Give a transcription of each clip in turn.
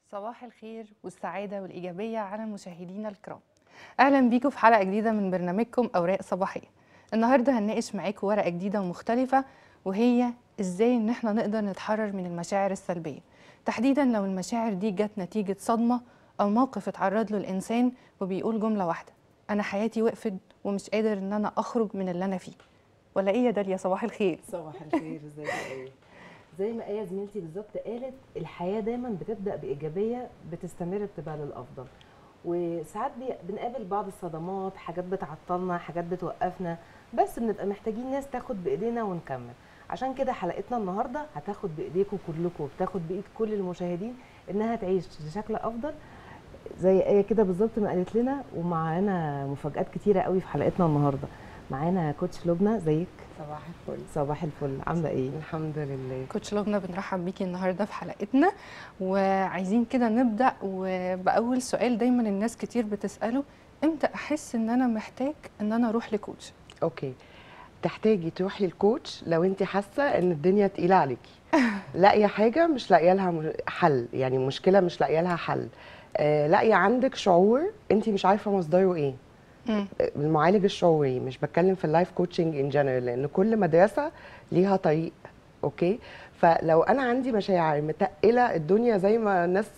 صباح الخير والسعادة والإيجابية على مشاهدينا الكرام أهلا بيكم في حلقة جديدة من برنامجكم أوراق صباحية النهاردة هنناقش معاكم ورقة جديدة ومختلفة وهي إزاي إن إحنا نقدر نتحرر من المشاعر السلبية تحديدا لو المشاعر دي جت نتيجة صدمة أو موقف اتعرض له الإنسان وبيقول جملة واحدة أنا حياتي وقفت ومش قادر إن أنا أخرج من اللي أنا فيه ولا إيه يا داليا صباح الخير صباح الخير ازيك يا ايه زي ما ايه زميلتي بالظبط قالت الحياه دايما بتبدا بايجابيه بتستمر بتبقى للافضل وساعات بي- بنقابل بعض الصدمات حاجات بتعطلنا حاجات بتوقفنا بس بنبقى محتاجين ناس تاخد بايدينا ونكمل عشان كده حلقتنا النهارده هتاخد بايديكم كلكم وبتاخد بايد كل المشاهدين انها تعيش بشكل افضل زي ايه كده بالظبط ما قالت لنا ومعانا مفاجات كتيره قوي في حلقتنا النهارده معانا كوتش لبنى زيك صباح الفل صباح الفل عامله ايه الحمد لله كوتش لبنى بنرحب بيكي النهارده في حلقتنا وعايزين كده نبدا وباول سؤال دايما الناس كتير بتساله امتى احس ان انا محتاج ان انا اروح لكوتش اوكي تحتاجي تروحي الكوتش لو انت حاسه ان الدنيا تقيله عليكي لاقيه حاجه مش لاقيه لها م- حل يعني مشكله مش لاقيه لها حل آه لاقيه عندك شعور انت مش عارفه مصدره ايه مم. آه، المعالج الشعوري مش بتكلم في اللايف كوتشنج ان جنرال لان كل مدرسه ليها طريق اوكي فلو انا عندي مشاعر متقله الدنيا زي ما الناس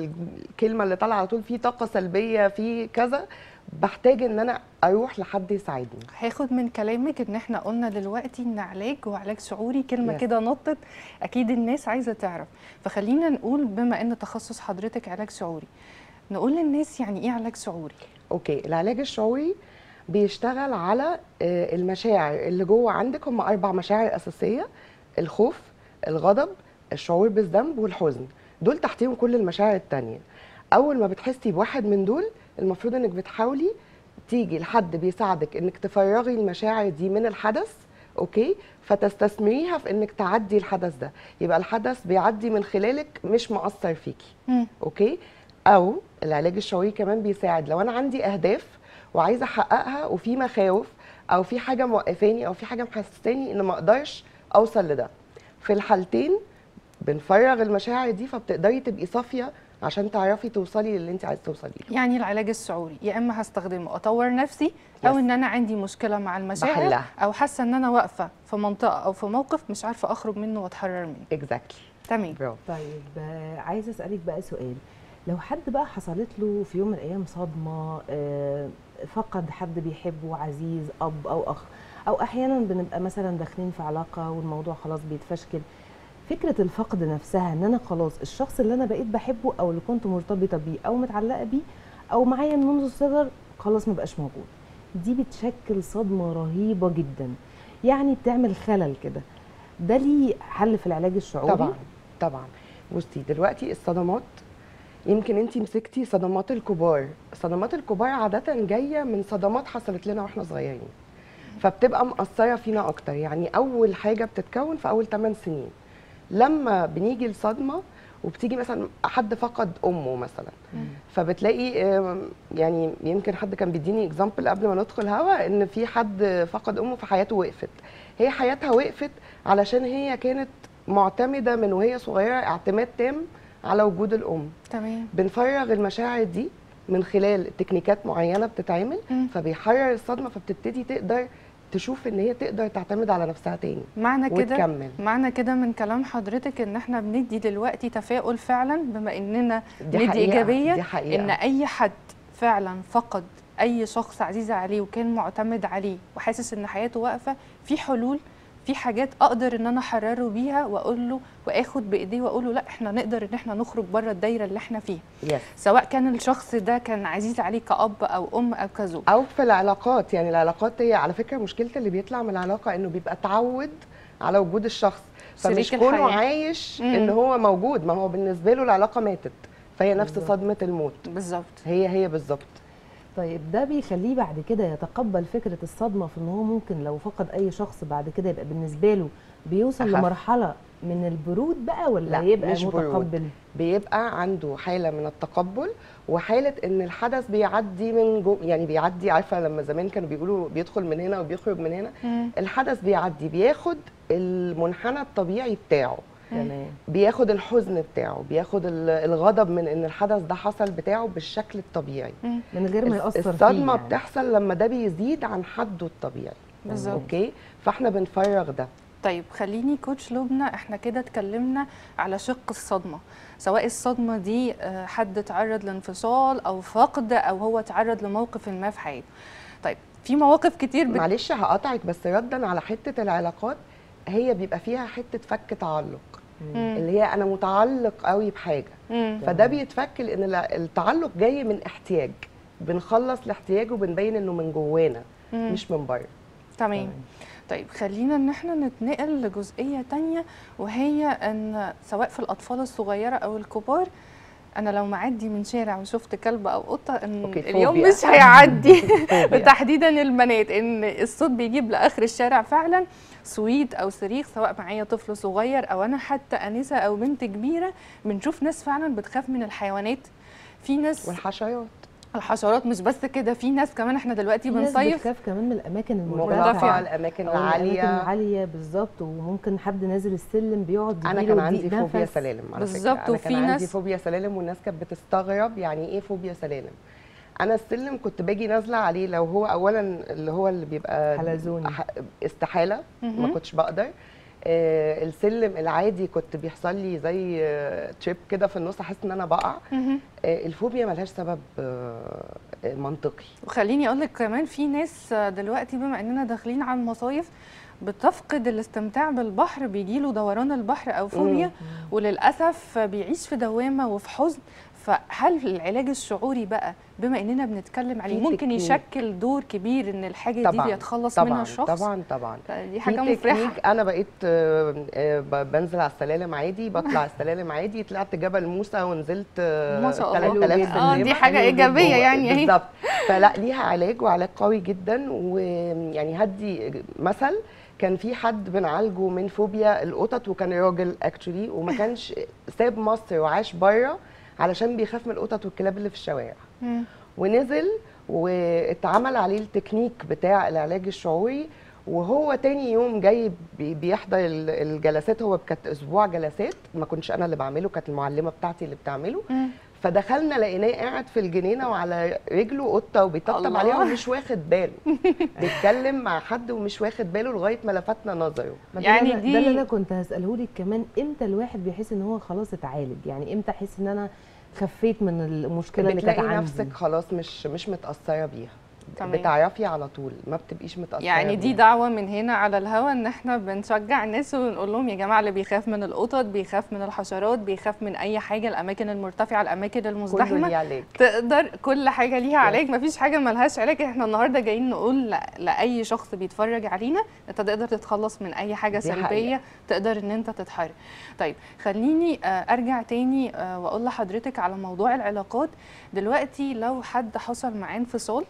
الكلمه اللي طالعه على طول في طاقه سلبيه في كذا بحتاج ان انا اروح لحد يساعدني هاخد من كلامك ان احنا قلنا دلوقتي ان علاج وعلاج شعوري كلمه Yes. كده نطت اكيد الناس عايزه تعرف فخلينا نقول بما ان تخصص حضرتك علاج شعوري نقول للناس يعني ايه علاج شعوري اوكي العلاج الشعوري بيشتغل على آه، المشاعر اللي جوه عندك هم اربع مشاعر اساسيه الخوف الغضب الشعور بالذنب والحزن دول تحتيهم كل المشاعر التانية اول ما بتحسي بواحد من دول المفروض انك بتحاولي تيجي لحد بيساعدك انك تفرغي المشاعر دي من الحدث اوكي فتستثمريها في انك تعدي الحدث ده يبقى الحدث بيعدي من خلالك مش مؤثر فيكي مم. اوكي او العلاج الشعوري كمان بيساعد لو انا عندي اهداف وعايزه احققها وفي مخاوف او في حاجه موقفاني او في حاجه محسساني ان ما اقدرش اوصل لده في الحالتين بنفرغ المشاعر دي فبتقدري تبقي صافيه عشان تعرفي توصلي للي انت عايزه توصلي له يعني العلاج الشعوري يا اما هستخدمه اطور نفسي او Yes. ان انا عندي مشكله مع المشاعر بحلها. او حاسه ان انا واقفه في منطقه او في موقف مش عارفه اخرج منه واتحرر منه اكزاكتلي تمام برافو طيب آه، عايزه اسالك بقى سؤال لو حد بقى حصلت له في يوم من الايام صدمه آه، فقد حد بيحبه عزيز اب او اخ او احيانا بنبقى مثلا داخلين في علاقه والموضوع خلاص بيتفشكل فكره الفقد نفسها ان انا خلاص الشخص اللي انا بقيت بحبه او اللي كنت مرتبطه بيه او متعلقه بيه او معايا منذ الصغر خلاص ما بقاش موجود دي بتشكل صدمه رهيبه جدا يعني بتعمل خلل كده ده ليه حل في العلاج الشعوري طبعا طبعا بصي دلوقتي الصدمات يمكن انت مسكتي صدمات الكبار صدمات الكبار عاده جايه من صدمات حصلت لنا واحنا صغيرين فبتبقى مأثره فينا اكتر يعني اول حاجه بتتكون في اول 8 سنين لما بنيجي الصدمه وبتيجي مثلا حد فقد امه مثلا فبتلاقي آم، يعني يمكن حد كان بيديني اكزامبل قبل ما ندخل هوا ان في حد فقد امه فحياته وقفت هي حياتها وقفت علشان هي كانت معتمده من وهي صغيره اعتماد تام على وجود الام تمام بنفرغ المشاعر دي من خلال تكنيكات معينه بتتعمل مم. فبيحرر الصدمه فبتبتدي تقدر تشوف ان هي تقدر تعتمد على نفسها تاني معنى كده وتكمل معنى كده من كلام حضرتك ان احنا بندي دلوقتي تفاؤل فعلا بما اننا دي ندي حقيقة، ايجابيه دي حقيقة. ان اي حد فعلا فقد اي شخص عزيز عليه وكان معتمد عليه وحاسس ان حياته واقفه في حلول في حاجات اقدر ان انا احرره بيها واقول له واخد بايديه واقول له لا احنا نقدر ان احنا نخرج بره الدايره اللي احنا فيها يس سواء كان الشخص ده كان عزيز عليه كاب او ام او كزوج او في العلاقات يعني العلاقات هي على فكره مشكله اللي بيطلع من العلاقه انه بيبقى تعود على وجود الشخص فمش شريك كونه الحياة. عايش مم. ان هو موجود ما هو بالنسبه له العلاقه ماتت فهي نفس بالظبط. صدمه الموت بالظبط هي هي بالظبط طيب ده بيخليه بعد كده يتقبل فكره الصدمه في ان هو ممكن لو فقد اي شخص بعد كده يبقى بالنسبه له بيوصل أخف. لمرحله من البرود بقى ولا لا، يبقى مش برود. متقبل بيبقى عنده حاله من التقبل وحاله ان الحدث بيعدي من جو يعني بيعدي عارفه لما زمان كانوا بيقولوا بيدخل من هنا وبيخرج من هنا مم. الحدث بيعدي بياخد المنحنى الطبيعي بتاعه تمام بياخد الحزن بتاعه بياخد ال- الغضب من ان الحدث ده حصل بتاعه بالشكل الطبيعي مم. من غير ما الس- ياثر فيه الصدمه يعني. بتحصل لما ده بيزيد عن حده الطبيعي بالظبط اوكي فاحنا بنفرغ ده طيب خليني كوتش لبنى احنا كده اتكلمنا على شق الصدمة سواء الصدمة دي آه، حد تعرض لانفصال او فقد او هو تعرض لموقف ما في حياته طيب في مواقف كتير بت... معلش هقطعك بس ردا على حته العلاقات هي بيبقى فيها حته فك تعلق مم. مم. اللي هي انا متعلق قوي بحاجه مم. فده بيتفك لان الع- التعلق جاي من احتياج بنخلص الاحتياج وبنبين انه من جوانا مم. مش من بره تمام طيب خلينا ان احنا نتنقل لجزئية تانية وهي ان سواء في الاطفال الصغيرة او الكبار انا لو معدي من شارع وشفت كلب او قطة ان أوكي، اليوم فوبيا. مش هيعدي فوبيا. تحديدا البنات ان الصوت بيجيب لاخر الشارع فعلا صويت او صريخ سواء معايا طفل صغير او انا حتى انسه او بنت كبيره بنشوف ناس فعلا بتخاف من الحيوانات في ناس والحشرات الحشرات مش بس كده في ناس كمان احنا دلوقتي في ناس بنصيف بتخاف كمان من الاماكن مرتفعه المرتفعه الاماكن أو الاماكن العاليه العاليه بالظبط وممكن حد نازل السلم بيقعد انا يجيله كان عندي ضيق فوبيا نفس. سلالم على بالظبط، فكره انا وفي كان عندي ناس- فوبيا سلالم والناس كانت بتستغرب يعني ايه فوبيا سلالم انا السلم كنت باجي نازله عليه لو هو اولا اللي هو اللي بيبقى حلزوني. ح- استحاله ما مهم. كنتش بقدر آه السلم العادي كنت بيحصل لي زي آه تشيب كده في النص احس ان انا بقع مهم. آه الفوبيا ملهاش سبب آه آه، منطقي وخليني اقول لك كمان في ناس دلوقتي بما اننا داخلين على المصايف بتفقد الاستمتاع بالبحر بيجيله دوران البحر او فوبيا وللاسف بيعيش في دوامه وفي حزن فهل العلاج الشعوري بقى بما اننا بنتكلم عليه في ممكن تكنيك. يشكل دور كبير ان الحاجه طبعا دي بيتخلص منها طبعا الشخص طبعا طبعا دي حاجه في مفرحه تكنيك انا بقيت آه، آه، ب- بنزل على السلالم عادي بطلع السلالم عادي طلعت جبل موسى ونزلت آه، ما شاء الله. 3000 جداً. اه سلمة. دي حاجه حلو ايجابيه جداً. يعني اهي بالظبط فلا ليها علاج وعلاج قوي جدا ويعني هدي مثل كان في حد بنعالجه من فوبيا القطط وكان راجل اكشولي وما كانش ساب مصر وعاش بره علشان بيخاف من القطط والكلاب اللي في الشوارع مم. ونزل واتعمل عليه التكنيك بتاع العلاج الشعوري وهو تاني يوم جاي بي- بيحضر ال- الجلسات هو كانت اسبوع جلسات ما كنتش انا اللي بعمله كانت المعلمه بتاعتي اللي بتعمله مم. فدخلنا لقيناه قاعد في الجنينه وعلى رجله قطه وبيطبطب الله. عليها ومش واخد باله بيتكلم مع حد ومش واخد باله لغايه ما لفتنا نظره ما ده يعني اللي أنا- دي- ده اللي انا كنت هساله لك كمان امتى الواحد بيحس ان هو خلاص اتعالج يعني امتى احس ان انا خفيت من المشكله اللي كانت بتلاقي عندي نفسك خلاص مش مش متاثره بيها تمام. بتعرفي على طول ما بتبقيش متاثره يعني دي بيها. دعوة من هنا على الهوا ان احنا بنشجع الناس ونقول لهم يا جماعة اللي بيخاف من القطط بيخاف من الحشرات بيخاف من اي حاجة الاماكن المرتفعة الاماكن كله المزدحمة ليه علاج تقدر كل حاجة ليها علاج مفيش حاجة ملهاش علاج احنا النهاردة جايين نقول ل- لأي شخص بيتفرج علينا انت تقدر تتخلص من اي حاجة دي سلبية حقيقة. تقدر ان انت تتحرك طيب خليني آه، ارجع تاني آه، واقول لحضرتك على موضوع العلاقات دلوقتي لو حد حصل معاه انفصال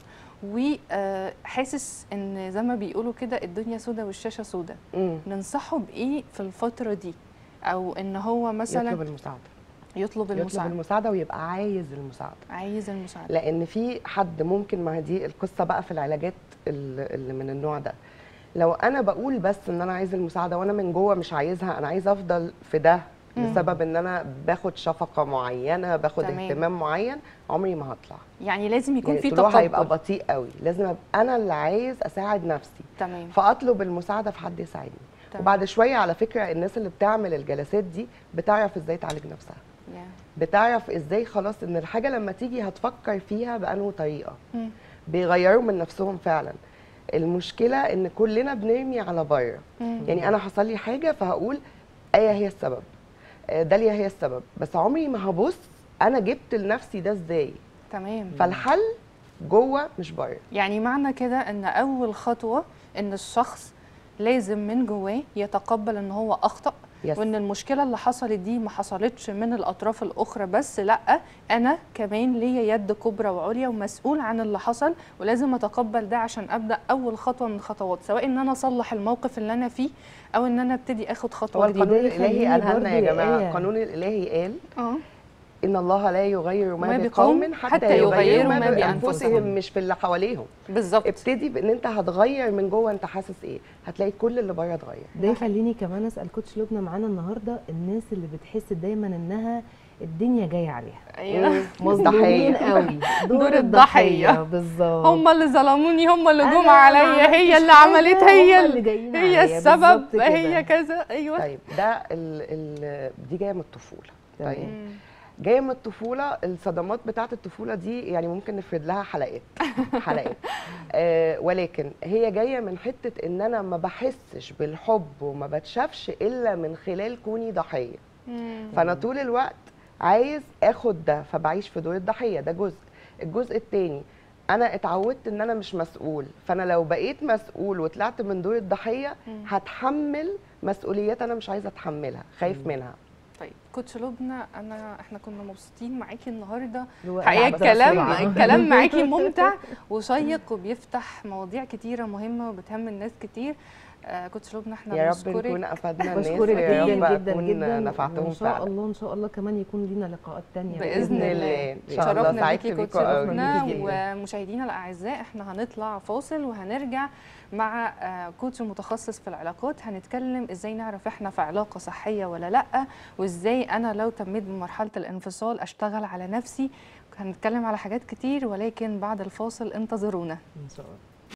وحاسس ان زي ما بيقولوا كده الدنيا سودة والشاشة سودة مم. ننصحه بايه في الفترة دي او ان هو مثلا يطلب المساعده يطلب يطلب المساعدة المساعده ويبقى عايز المساعده عايز المساعدة لان في حد ممكن ما هي دي القصه بقى في العلاجات ال- اللي من النوع ده لو انا بقول بس ان انا عايز المساعده وانا من جوه مش عايزها انا عايزه افضل في ده مم. بسبب ان انا باخد شفقه معينه باخد تمام. اهتمام معين عمري ما هطلع يعني لازم يكون يعني في طلوع هيبقى تقبل بطيء قوي لازم ابقى انا اللي عايز اساعد نفسي تمام فاطلب المساعده في حد يساعدني تمام. وبعد شويه على فكره الناس اللي بتعمل الجلسات دي بتعرف ازاي تعالج نفسها يا. بتعرف ازاي خلاص ان الحاجه لما تيجي هتفكر فيها بانه طريقه مم. بيغيروا من نفسهم فعلا المشكله ان كلنا بنرمي على بره مم. يعني انا حصل لي حاجه فهقول ايه هي السبب آه، داليا هي السبب بس عمري ما هبص انا جبت لنفسي ده ازاي تمام فالحل جوه مش بره يعني معنى كده ان اول خطوة ان الشخص لازم من جواه يتقبل ان هو اخطأ يس. وان المشكله اللي حصلت دي ما حصلتش من الاطراف الاخرى بس لا انا كمان ليا يد كبرى وعليا ومسؤول عن اللي حصل ولازم اتقبل ده عشان ابدا اول خطوه من خطوات سواء ان انا اصلح الموقف اللي انا فيه او ان انا ابتدي اخد هو خطوه القانون جديده ده يخليني الالهي قالها لنا يا برضو يا جماعه آية. القانون الالهي قال اه ان الله لا يغير ما ما بقوم بقوم حتى, حتى يغيروا يغيروا ما ما بانفسهم بأنفسهم. مش في اللي حواليهم بالظبط ابتدي بان انت هتغير من جوه انت حاسس ايه هتلاقي كل اللي بره اتغير ده يخليني كمان اسال كوتش لبنى معانا النهارده الناس اللي بتحس دايما انها الدنيا جايه عليها ايوه مظلومين ضحية. قوي دور الضحية. بالظبط هم اللي ظلموني هم اللي أنا جم ما عليا هي عملتش اللي عملت حاجة، هي هم ال- اللي جايين هي عليا، السبب بالظبط كده. هي كذا ايوه طيب ده ال ال دي جايه من الطفوله تمام. طيب مم. جايه من الطفوله الصدمات بتاعه الطفوله دي يعني ممكن نفرد لها حلقات حلقات آه ولكن هي جايه من حته ان انا ما بحسش بالحب وما بتشافش الا من خلال كوني ضحيه مم. فانا طول الوقت عايز اخد ده فبعيش في دور الضحيه ده جزء الجزء التاني انا اتعودت ان انا مش مسؤول فانا لو بقيت مسؤول وطلعت من دور الضحيه مم. هتحمل مسؤوليات انا مش عايزه اتحملها خايف منها طيب كوتش لبنى انا احنا كنا مبسوطين معاكي النهارده الوقت حقيقه عدى الكلام بسرعة. الكلام معاكي ممتع وشيق وبيفتح مواضيع كتيره مهمه وبتهم الناس كتير آه كوتش لبنى احنا يا رب بنشكرك نكون افدنا الناس بشكرك ويا رب جدا جدا اكون جدا نفعتهم وان شاء فعلا الله ان شاء الله كمان يكون لينا لقاءات تانية باذن الله ان شاء الله شرفنا سعدت بيكي كوتش بيكم لبنى قوي ومشاهدينا الاعزاء احنا هنطلع فاصل وهنرجع مع آه، كوتش متخصص في العلاقات هنتكلم ازاي نعرف احنا في علاقه صحيه ولا لا وازاي انا لو تميت بمرحله الانفصال اشتغل على نفسي هنتكلم على حاجات كتير ولكن بعد الفاصل انتظرونا ان شاء الله